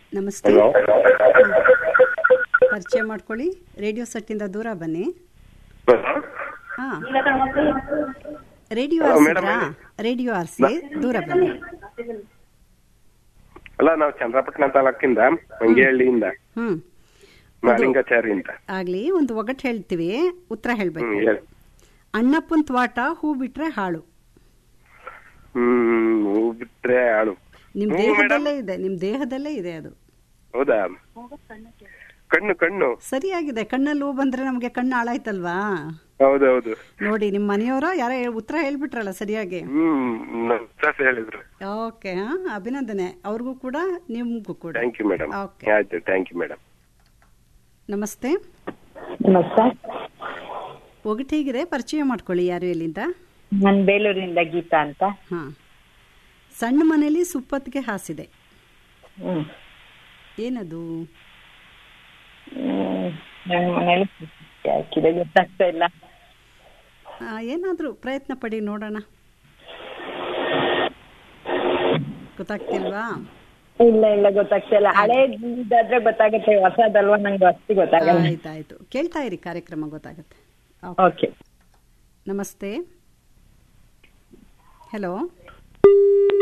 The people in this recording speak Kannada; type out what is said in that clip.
ನಮಸ್ತೆ ಹಲೋ ಪರಿಚಯ ಮಾಡ್ಕೊಳ್ಳಿ ರೇಡಿಯೋ ಸೆಟ್ಟಿಂದ ದೂರ ಬನ್ನಿ ಹಾ ರೇಡಿಯೋ ಹಾ, ಆರಿಸಿದ್ರಾ ಮೇಡಮ್, ರೇಡಿಯೋ ಆರಿಸಿ ದೂರ ಬನ್ನಿ ಅಲ್ಲ ನಾವು ಚಂದ್ರಪಟ್ಟಣ ತಾಲೂಕಿಂದ ಮಂಗೇಹಳ್ಳಿಯಿಂದ ಹ್ಮ್ ಮಾಲಿಂಗಾಚಾರಿ ಅಂತ ಆಗ್ಲಿ ಒಂದು ಒಗಟ್ ಹೇಳ್ತೀವಿ ಉತ್ತರ ಹೇಳ್ಬೇಕು ಹ್ಮ್ ಹೇಳಿ ಅಣ್ಣಪ್ಪನ್ ತ್ವಾಟ ಹೂ ಬಿಟ್ರೆ ಹಾಳು ಹ್ಮ್ ಹೂ ಬಿಟ್ರೆ ಆಳು ನಿಮ್ ಹ್ಞೂ, ದೇಹದಲ್ಲೇ ಇದೆ ನಿಮ್ ದೇಹದಲ್ಲೇ ಇದೆ ಅದು ಹೌದಾ ಕಣ್ಣು ಕಣ್ಣು ಸರಿಯಾಗಿದೆ ಕಣ್ಣಲ್ಲಿ ಹೂ ಬಂದ್ರೆ ನಮ್ಗೆ ಕಣ್ಣು ಹಾಳಾಯ್ತಲ್ವಾ ಹೌದೌದು ನೋಡಿ ನಿಮ್ ಮನೆಯವರ ಯಾರ ಉತ್ತರ ಹೇಳ್ಬಿಟ್ರಲ್ಲ ಸರಿಯಾಗಿ ಹ್ಮ್ ನಮ್ ಸಸ್ ಹೇಳಿದ್ರು ಓಕೆ ಹಾ ಅಭಿನಂದನೆ ಅವ್ರಿಗೂ ಕೂಡ ನಿಮ್ಗೂ ಕೂಡ ಥ್ಯಾಂಕ್ ಯು ಮೇಡಮ್ ಓಕೆ ಆಯ್ತು ಥ್ಯಾಂಕ್ ಯು ಮೇಡಮ್ ನಮಸ್ತೆ ನಮಸ್ತೆ ಒಗಟ್ ಹೇಗಿದೆ ಪರಿಚಯ ಮಾಡ್ಕೊಳ್ಳಿ ಯಾರು ಎಲ್ಲಿಂದ ನಾನು ಬೇಲೂರಿನಿಂದ ಗೀತಾ ಅಂತ ಹಾ ಸಣ್ಣ ಮನೇಲಿ ಸುಪ್ಪತ್ತಿಗೆ ಹಾಸಿದೆ ಹ್ಮ್ ಏನದು ಹ್ಮ್. ನನ್ನ ಮನೇಲಿ ಹಾಕಿದೆ ಗೊತ್ತಾಗ್ತಾ ಇಲ್ಲ ಆ, ಏನಾದ್ರೂ ಪ್ರಯತ್ನ ಪಡಿ ನೋಡೋಣ ಗೊತ್ತಾಗ್ತಿಲ್ವಾ ಇಲ್ಲ ಇಲ್ಲ ಗೊತ್ತಾಗ್ತಾ ಇಲ್ಲ ಹಳೇದಾದ್ರೆ ಗೊತ್ತಾಗುತ್ತೆ ಹೊಸದಲ್ವಾ ನಂಗೆ ಅಷ್ಟು ಗೊತ್ತಾಗಲ್ಲ ಆಯ್ತಾಯ್ತು ಕೇಳ್ತಾ ಇರಿ ಕಾರ್ಯಕ್ರಮ ಗೊತ್ತಾಗುತ್ತೆ ಓಕೆ ನಮಸ್ತೆ ಹಲೋ